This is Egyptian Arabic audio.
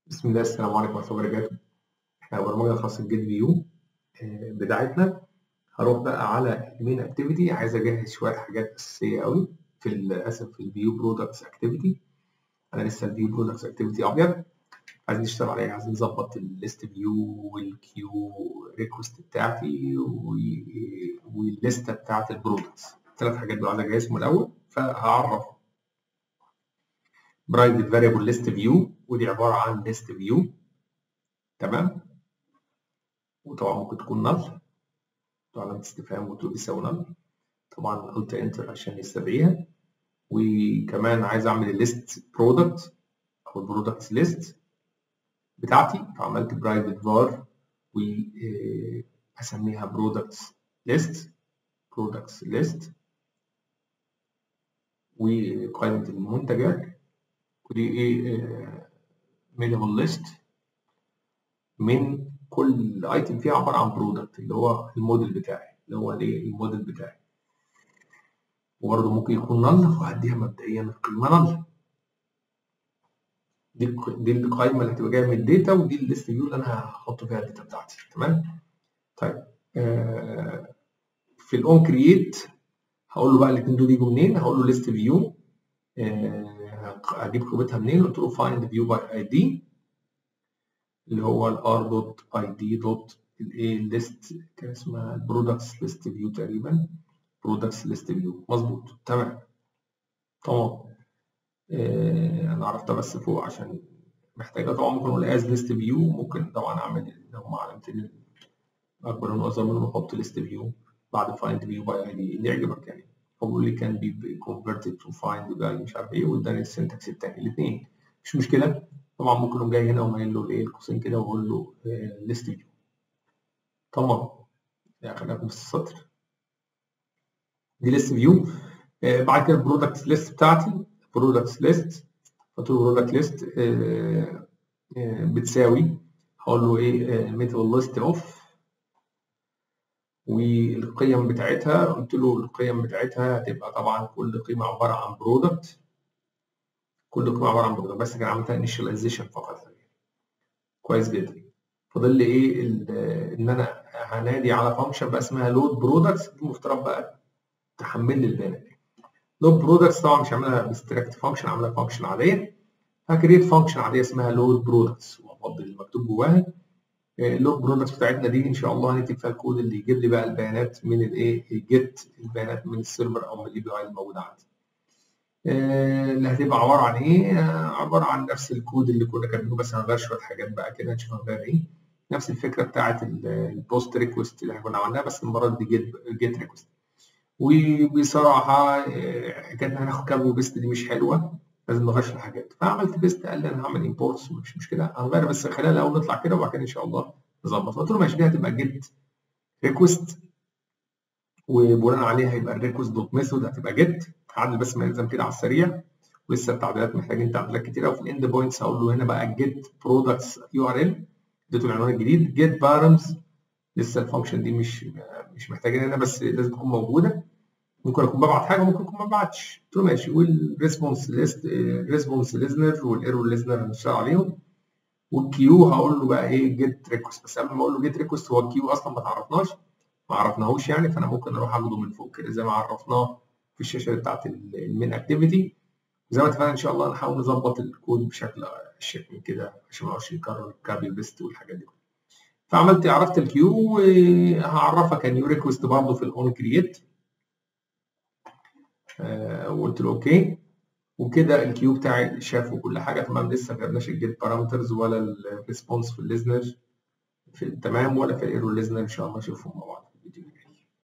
بسم الله السلام عليكم ورحمة الله وبركاته احنا برمجة خاصة جيت فيو بتاعتنا هروح بقى على المين اكتيفيتي عايز اجهز شوية حاجات أساسية قوي في للأسف في الفيو برودكتس اكتيفيتي أنا لسه الفيو برودكتس اكتيفيتي أبيض عايزين نشتغل عليه عايزين نظبط الليست فيو والكيو ريكوست بتاعتي والليستة بتاعت البرودكتس ثلاث حاجات دول عايز اجهزهم الأول فهعرف برايفت فاريبل ليست فيو ودي عباره عن ليست فيو تمام وطبعا ممكن تكون نل علامه استفهام وتقول بيساوي نل طبعا قلت انتر عشان يستدعيها وكمان عايز اعمل الليست برودكت او البرودكتس ليست بتاعتي فعملت برايفت فار واسميها برودكتس ليست برودكتس ليست وقائمه المنتجات ودي ايه مينيمال ليست من كل ايتم فيها عباره عن برودكت اللي هو الموديل بتاعي اللي هو الايه الموديل بتاعي وبرده ممكن يكون نل وهديها مبدئيا القيمه نل دي دي القائمه اللي هتبقى جايه من الداتا ودي الليست فيو اللي انا هحط فيها الداتا بتاعتي تمام طيب آه في الاون كرييت هقول له بقى الاثنين دول يجوا منين هقول له ليست فيو آه اجيب قيمتها منين قلت له find view by id اللي هو ال r dot id dot الايه list كان اسمها products list view تقريبا products list view مظبوط تمام تمام آه انا عرفتها بس فوق عشان محتاجه طبعا ممكن اقول as list view ممكن طبعا اعمل اللي هم علامتين اكبر من واصغر منهم واحط list view بعد find view by id اللي يعجبك يعني هو بيقول لي كان بي converted to find بقى مش عارف ايه واداني السنتكس التاني الاثنين مش مشكله طبعا ممكن اقوم جاي هنا ومايل له الايه القوسين كده واقول له ليست فيو تمام يعني خلينا في السطر دي ليست فيو آه بعد كده البرودكت ليست بتاعتي برودكت ليست قلت له برودكت ليست آه آه بتساوي هقول له ايه ميثود ليست اوف والقيم بتاعتها قلت له القيم بتاعتها هتبقى طبعا كل قيمه عباره عن برودكت كل قيمه عباره عن برودكت بس كان عملتها انيشاليزيشن فقط كويس جدا فاضل لي ايه ان انا هنادي على فانكشن بقى اسمها لود برودكتس دي المفترض بقى تحمل لي البيانات لود برودكتس طبعا مش عاملها بستراكت فانكشن عاملها فانكشن عاديه فكريت فانكشن عاديه اسمها لود برودكتس وافضل المكتوب جواها اللوج برودكتس بتاعتنا دي ان شاء الله هنكتب فيها الكود اللي يجيب لي بقى البيانات من الايه الجيت البيانات من السيرفر او من الاي بي اي الموجوده عندي اللي هتبقى عباره عن ايه عباره عن نفس الكود اللي كنا كاتبينه بس هنغير شويه حاجات بقى كده نشوف هنغير ايه نفس الفكره بتاعه البوست ريكوست اللي احنا كنا عملناها بس المره دي جيت جيت ريكوست وبصراحه حكايه ان هناخد كابي وبيست دي مش حلوه لازم نغير الحاجات فعملت بيست قال لي انا هعمل امبورتس مش مشكله هنغير بس خلينا الاول نطلع كده وبعد كده ان شاء الله نظبط قلت له ماشي دي هتبقى جيت ريكوست وبناء عليها هيبقى الريكوست دوت ميثود هتبقى جيت هعدل بس ما يلزم كده على السريع ولسه التعديلات محتاجين تعديلات كتيره وفي الاند بوينتس هقول له هنا بقى جيت برودكتس يو ار ال اديته العنوان الجديد جيت بارامز لسه الفانكشن دي مش مش محتاجين هنا بس لازم تكون موجوده ممكن اكون ببعت حاجه ممكن اكون ما ببعتش قلت له ماشي والريسبونس ليست الريسبونس ليزنر والايرور ليزنر هنشتغل عليهم والكيو هقول له بقى ايه جيت ريكوست بس قبل ما اقول له جيت ريكوست هو الكيو اصلا ما تعرفناش ما عرفناهوش يعني فانا ممكن اروح اخده من فوق كده زي ما عرفناه في الشاشه بتاعت المين اكتيفيتي زي ما اتفقنا ان شاء الله نحاول نظبط الكود بشكل اشيك من كده عشان ما يقعدش يكرر الكابي بيست والحاجات دي فعملت عرفت الكيو وهعرفها كنيو ريكوست برضه في الاون كرييت آه وقلت له اوكي وكده الكيو بتاعي شافه كل حاجه تمام لسه ما جبناش الجيت بارامترز ولا الريسبونس في الليزنر في تمام ولا في الايرور ليزنر ان شاء الله نشوفهم مع بعض